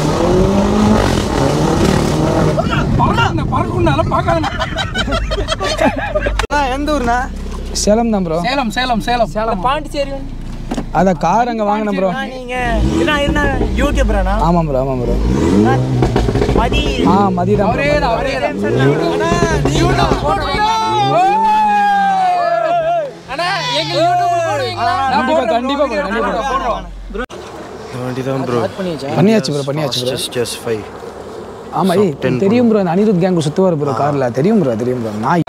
எந்த ஊர்ண்ணா சேலம் தான் ப்ரோ சேலம் சேலம் சேலம் சேலம் பாண்டிச்சேரி அதான் கார் அங்கே வாங்கினேன் ப்ரோ நீங்க என்ன என்ன யூடியூபரா ஆமாம் ப்ரோ ஆமாம் ப்ரோ மதி ஆ மதி தான் அவரே தான் அவரே தான் அண்ணா எங்க யூடியூப்ல போடுவீங்களா கண்டிப்பாக கண்டிப்பாக ப்ரோ கண்டிப்பாக போடுறோம் வண்டிதான் ப்ரோ பண்ணியாச்சு ப்ரோ பண்ணியாச்சு ப்ரோ ஜஸ்ட் ஜஸ்ட் ஃபைவ் ஆமாம் ஏய் தெரியும் ப்ரோ அந்த அனிருத் கேங்கு சுற்றுவார் ப்ரோ காரில் தெரியும் ப்ரோ தெரியும் ப்ரோ நான்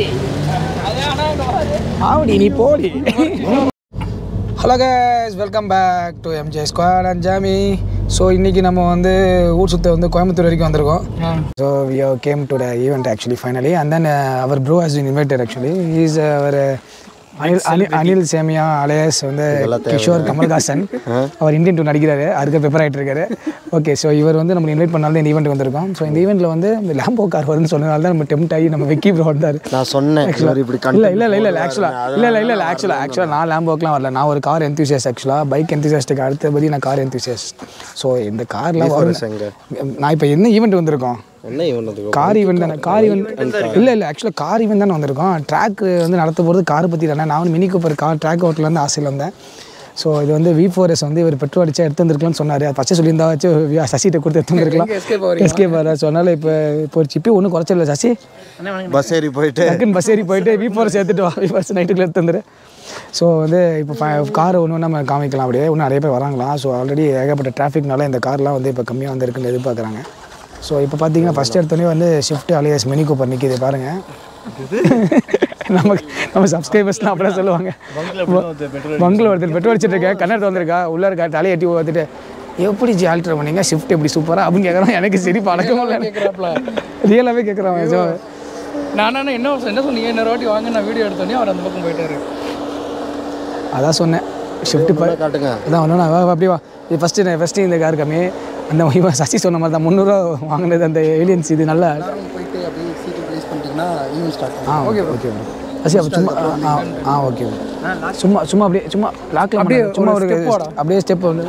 ஆவடி நீ போடி hello guys welcome back to MJ squad and ஜாமி ஸோ இன்றைக்கி நம்ம வந்து ஊர் சுத்த வந்து கோயம்புத்தூர் வரைக்கும் வந்திருக்கோம் so we came to the event actually finally and then our bro has been invited actually is our Anil Anil Anil சேமியா அலையஸ் வந்து கிஷோர் கமல்ஹாசன் அவர் இந்தியன் டூ நடிக்கிறாரு அதுக்கு ப்ரிப்பேர் ஆகிட்டு இருக்காரு ஓகே ஸோ இவர் வந்து நம்ம இன்வைட் பண்ணாலும் இந்த ஈவெண்ட் வந்திருக்கோம் ஸோ இந்த ஈவெண்ட்டில் வந்து இந்த லேம்போ கார் வருதுன்னு சொன்னதால தான் நம்ம டெம்ட் ஆகி நம்ம வெக்கி ப்ரோ வந்தார் நான் சொன்னேன் இவர் இப்படி இல்ல இல்ல இல்ல இல்ல ஆக்சுவலா இல்ல இல்ல இல்ல இல்ல ஆக்சுவலா ஆக்சுவலா நான் லேம்போக்கெலாம் வரல நான் ஒரு கார் எந்தூசியஸ் ஆக்சுவலா பைக் எந்தூசியஸ்ட்டுக்கு அடுத்தபடி நான் கார் எந்தூசியஸ் ஸோ இந்த கார்லாம் வரும் எங்க நான் இப்போ என்ன ஈவெண்ட் வந்திருக்கோம் என்ன இவனது கார் ஈவெண்ட் தானே கார் ஈவெண்ட் இல்லை இல்லை ஆக்சுவலாக கார் ஈவெண்ட் தானே வந்திருக்கோம் ட்ராக் வந்து நடத்த போகிறது கார் பற்றி தானே நான் வந்து மினி கூப்பர் கார் ட்ராக் ஓட்டலேருந்து ஆசையில் வந்தேன் ஸோ இது வந்து வி ஃபோர் எஸ் வந்து இவர் பெட்ரோல் அடிச்சா எடுத்து வந்திருக்கலாம்னு சொன்னார் அது பச்சை சொல்லியிருந்தா வச்சு வி- சசிகிட்ட கொடுத்து எடுத்து வந்திருக்கலாம் எஸ்கேப் வர ஸோ அதனால் இப்போ இப்போ ஒரு சிப்பி ஒன்றும் குறைச்சிடல சசி பஸ் ஏறி போயிட்டு டக்குன்னு பஸ் ஏறி போயிட்டு வி ஃபோர் சேர்த்துட்டு வா வி ஃபோர் நைட்டுக்குள்ள எடுத்து வந்துரு ஸோ வந்து இப்போ கார் ஒன்று நம்ம காமிக்கலாம் அப்படியே இன்னும் நிறைய பேர் வராங்களாம் ஸோ ஆல்ரெடி ஏகப்பட்ட டிராஃபிக்னால இந்த கார்லாம் வந்து இப்போ கம்மியாக வந்திருக்குன்னு எதிர்பார்க்குறாங்க ஸோ இப்போ பார்த்தீங்கன்னா ஃபஸ்ட் எடுத்தோடனே வந்து ஷிஃப்ட் அலியஸ் மினி கூப்பர் நிற்கிது பாருங்கள் நமக்கு நம்ம சப்ஸ்கிரைபர்ஸ்லாம் அப்படியே சொல்லுவாங்க பங்கில் ஒருத்தர் பெட்ரோல் அடிச்சிட்டு இருக்கேன் கண்ணர் வந்திருக்கா உள்ளே இருக்கா தலையை எட்டி பார்த்துட்டு எப்படி ஜி ஆல்ட்ரு பண்ணீங்க ஷிஃப்ட் எப்படி சூப்பராக அப்படின்னு கேட்குறான் எனக்கு சரி பழக்கம் இல்லை ரியலாகவே கேட்குறான் ஸோ நான் என்ன என்ன என்ன சொன்னீங்க இன்னொரு வாட்டி வாங்க நான் வீடியோ எடுத்தோன்னே அவர் அந்த பக்கம் போயிட்டாரு அதான் சொன்னேன் ஷிஃப்ட் இப்போ காட்டுங்க அதான் ஒன்று வா வா, அப்படி வா இது ஃபஸ்ட்டு நான் ஃபஸ்ட்டு இந்த கார் கம்மி அந்த இவன் சசி சொன்ன மாதிரி தான் முந்நூறுரூவா வாங்கினது அந்த ஏலியன்ஸ் இது நல்லா போயிட்டு அப்படியே சீட்டு ப்ளேஸ் பண்ணிட்டீங்கன்னா ஈவெண்ட் ஸ்டார்ட் ஆ ஓகே ஓகே சசி அப்போ சும்மா ஆ, ஆ ஆ ஓகே சும்மா சும்மா அப்படியே சும்மா லாக்கில் அப்படியே சும்மா ஒரு அப்படியே ஸ்டெப் வந்து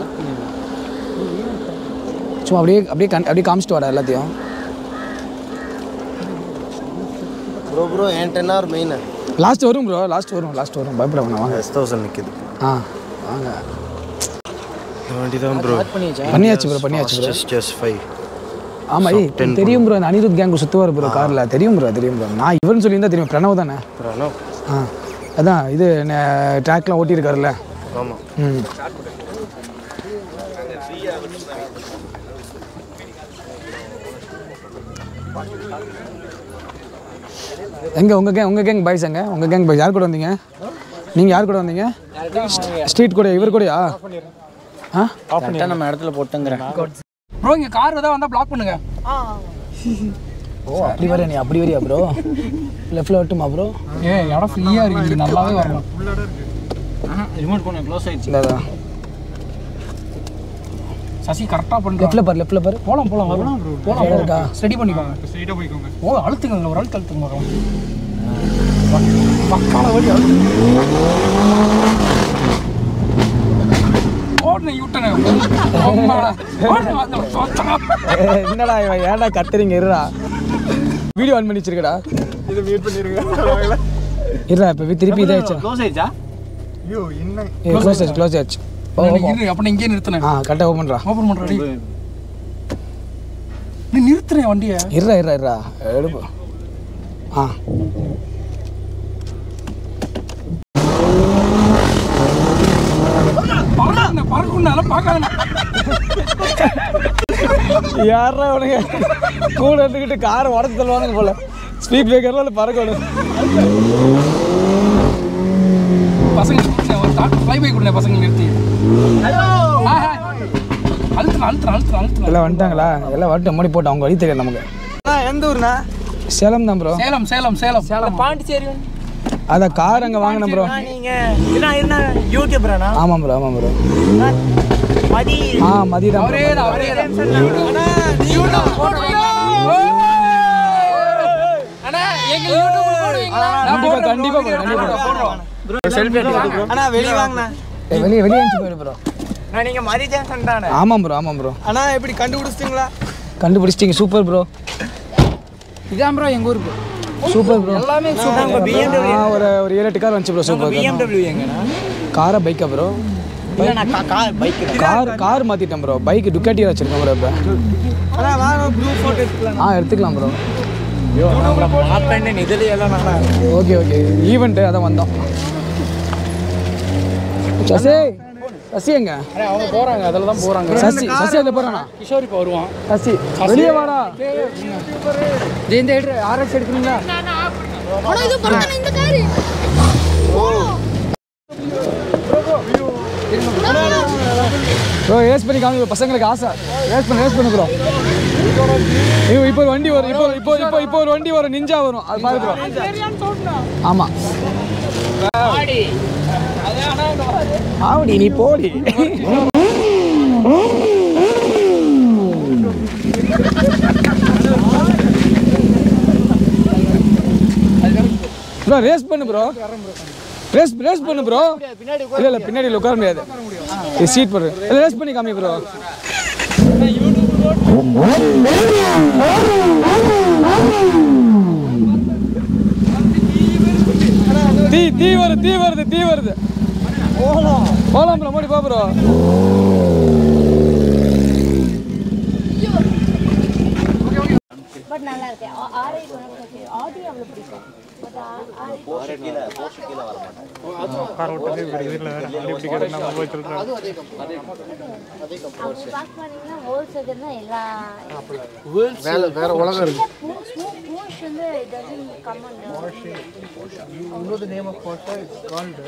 சும்மா அப்படியே அப்படியே கண் அப்படியே காமிச்சிட்டு வாடா எல்லாத்தையும் ப்ரோ ப்ரோ என் டென் ஹவர் மெயின் லாஸ்ட் வரும் ப்ரோ லாஸ்ட் வரும் லாஸ்ட் வரும் பயப்பட வேணாம் வாங்க எஸ் தௌசண்ட் நிற்கிது ஆ வாங்க வண்டிதான் ப்ரோ பண்ணியாச்சு ப்ரோ பண்ணியாச்சு ப்ரோ ஜஸ்ட் ஜஸ்ட் ஃபைவ் ஆமாம் ஏய் தெரியும் ப்ரோ அந்த அனிருத் கேங்கு சுற்றுவார் ப்ரோ காரில் தெரியும் ப்ரோ தெரியும் ப்ரோ நான் இவர்னு சொல்லியிருந்தா தெரியும் பிரணவ் தானே பிரணவ் ஆ அதான் இது ட்ராக்லாம் ஓட்டியிருக்காருல்ல ஆமாம் ம் எங்க உங்க கேங் உங்க கேங் பாய்ஸ் எங்க உங்க கேங் பாய்ஸ் யார் கூட வந்தீங்க நீங்க யார் கூட வந்தீங்க ஸ்ட்ரீட் கூட இவர் கூடயா ஆ நம்ம இடத்துல போட்டுங்கிறேன் ப்ரோ இங்க கார் ஏதாவது வந்தா பிளாக் பண்ணுங்க ஓ அப்படி வர நீ அப்படி வரியா ப்ரோ லெஃப்ட்ல வரட்டுமா ப்ரோ ஏ இடம் ஃப்ரீயா இருக்கு இங்க நல்லாவே வரணும் ரிமோட் பண்ண க்ளோஸ் ஆயிடுச்சு இல்லை சசி கரெக்டா பண்றோம் லெஃப்ட்ல பாரு லெஃப்ட்ல பாரு போலாம் போலாம் வரலாம் ப்ரோ போலாம் இடம் இருக்கா? ஸ்டடி பண்ணிக்கோங்க ஓ அழுத்துங்க ஒரு அழுத்து அழுத்துங்க வரோம் பக்கால வழி அழுத்துங்க ஓடுன யூட்டனே ஏய், என்னடா இவன் ஏன்டா கத்துறீங்க இருடா வீடியோ ஆன் பண்ணி வச்சிருக்கடா இது மியூட் பண்ணிருங்க இருடா இப்போ திருப்பி இதாச்சு க்ளோஸ் ஆயிடுச்சா ஐயோ என்ன க்ளோஸ் ஆச்சு க்ளோஸ் ஆச்சு ஓ இரு அப்ப நான் இங்கே நிறுத்தினேன் ஆ கரெக்டாக ஓப்பன்ரா ஓப்பன் பண்றடி நீ நிறுத்துறேன் வண்டியை இருடா இருடா இருடா எடுப்பு ஆ பறக்குண்ணே பறக்குண்ணால பார்க்காத யாரா உனக்கு கூட இருந்துக்கிட்டு காரை உடச்சு தள்ளுவானுங்க போல ஸ்பீட் பிரேக்கர்லாம் பறக்கணும் பசங்க நிறுத்துறேன். ஒரு தாட் ஃப்ளை பை கொடுங்க பசங்க நிறுத்தி ஆ, ஆ. அழுத்துறேன் அழுத்துறேன் அழுத்துறேன் அழுத்துறேன் எல்லாம் வந்துட்டாங்களா எல்லாம் வந்துட்டு மணி போட்டு அவங்க வழி தெரியாது நமக்கு எந்த ஊர்ண்ணா சேலம் தான் ப்ரோ சேலம் சேலம் சேலம் சேலம் பாண்டிச்சேரி அதான் கார் அங்கே வாங்கினேன் ப்ரோ நீங்க என்ன என்ன யூடியூபரா ஆமாம் ப்ரோ ஆமாம் ப்ரோ மதி ஆ மதி தான் அவரே தான் அவரே தான் அண்ணா எங்க யூடியூப்ல போடுவீங்களா கண்டிப்பாக கண்டிப்பாக ப்ரோ கண்டிப்பாக போடுறோம் அண்ணா வெளிய வாங்கண்ணா வெளியே வெளியே அனுப்பிச்சு போயிடு ப்ரோ நான் நீங்க மதிஜான்சன் தானே ஆமாம் ப்ரோ ஆமாம் ப்ரோ ஆனா எப்படி கண்டுபிடிச்சிட்டீங்களா கண்டுபிடிச்சிட்டிங்க சூப்பர் ப்ரோ இதான் ப்ரோ எங்கள் ஊருக்கு சூப்பர் ப்ரோ எல்லாமே உங்க BMW ஒரு ஒரு ஏழு எட்டு கார் வந்துச்சு ப்ரோ சூப்பர் BMW எங்கண்ணா காரா பைக்கா ப்ரோ இல்ல நான் கா- கார் பைக் கார் கார் மாற்றிட்டேன் ப்ரோ பைக் டுக்காட்டி வச்சிருக்கேன் ப்ரோ இப்போ ஆனா வாங்க ப்ளூ போட்டோ எடுத்துக்கலாம் ஆ எடுத்துக்கலாம் ப்ரோ மாப்பேன் இதுல எல்லாம் நல்லா இருக்கு ஓகே ஓகே ஈவெண்ட்டு அதான் வந்தோம் சசி சசி எங்க அவங்க போகிறாங்க அதில் தான் போகிறாங்க சசி சசி அதில் போகிறானா கிஷோர் இப்போ வருவான் சசி வெளியே வாடா இந்த எடுத்து ஆர்எக்ஸ் எடுக்கிறீங்களா ஆனா இது பக்கத்துல இந்த காரு ப்ரோ ரேஸ் பண்ணி காமி பசங்களுக்கு ஆசை ரேஸ் பண்ண ரேஸ் பண்ணு ப்ரோ இப்போ இப்போ ஒரு வண்டி வரும் இப்போ இப்போ இப்போ இப்போ ஒரு வண்டி வரும் நிஞ்சா வரும் அது பாரு ப்ரோ ஆமாம் ஆவடி நீ போடி ப்ரோ ரேஸ் பண்ணு ப்ரோ ரேஸ் ரேஸ் பண்ணு ப்ரோ இல்லை இல்லை பின்னாடி உட்கார முடியாது சீட் போடு இல்லை ரேஸ் பண்ணி காமி ப்ரோ தீ தீ வருது தீ வருது தீ வருது போலாம் ப்ரோ மோடி போ ப்ரோ பட் நல்லா இருக்கு ஆர்ஐ உனக்கு ஆடி அவ்வளோ பிடிக்கும் பட் ஆர்ஐ அப்படி பார்க்க போனீங்கன்னா ஹோல்ஸ் எதுனா எல்லா வேற வேற உலகம் இருக்கு மூஷ் வந்து டசன் கம் இன்னொரு name of photo it's called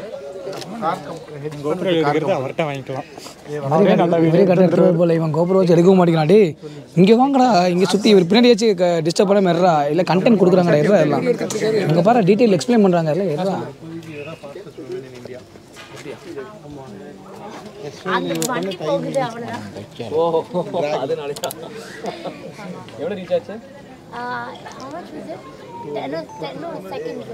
இவரே கட்ட எடுத்து போல இவன் கோபுரம் வச்சு எடுக்கவும் மாட்டேங்கிறான் டேய் இங்கே வாங்கடா இங்கே சுற்றி இவர் பின்னாடி வச்சு டிஸ்டர்ப் பண்ண மெர்றா இல்லை கண்டென்ட் கொடுக்குறாங்கடா எர்றா எல்லாம் இங்கே பாரு டீட்டெயில் எக்ஸ்பிளைன் பண்ணுறாங்க இல்லை எர்றா அந்த வண்டி போகுது அவ்வளோதான் எவ்வளோ ரீச் ஆச்சு Uh, how much was it? Ten, no, ten, no, seconds.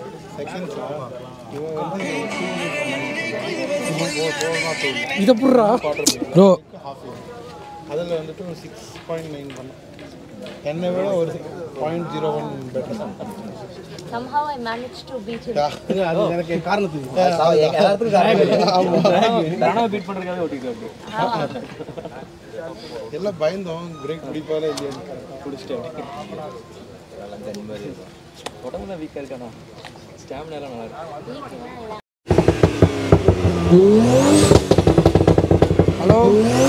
இதை புடுறா ப்ரோ அதில் வந்துட்டு ஒரு சிக்ஸ் பாயிண்ட் நைன் பண்ணேன் என்னை விட ஒரு point zero one better Somehow I managed to beat him. அது எனக்கு காரணத்துக்கு தானாக பீட் பண்ணுறதுக்காக ஓட்டிட்டு எல்லாம் பயந்தோம் பிரேக் பிடிப்பால இல்லையான்னு உடம்பு தான் வீக்காக இருக்கானா ஸ்டாமினா எல்லாம் நல்லா இருக்கு ஹலோ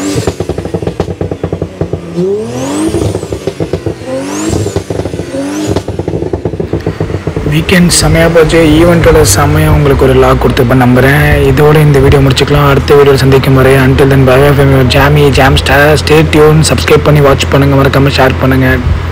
வீக்கெண்ட் செமையாக போச்சு ஈவெண்ட்டோட செமையாக உங்களுக்கு ஒரு லாக் கொடுத்துப்பேன் நம்புகிறேன் இதோட இந்த வீடியோ முடிச்சுக்கலாம் அடுத்த வீடியோ சந்திக்கும் வரை அன்டில் தென் பை ஜாமி ஜாம் ஸ்டார் ஸ்டே டியூன் சப்ஸ்கிரைப் பண்ணி வாட்ச் பண்ணுங்கள் மறக்காமல் ஷேர் பண்ணுங்கள்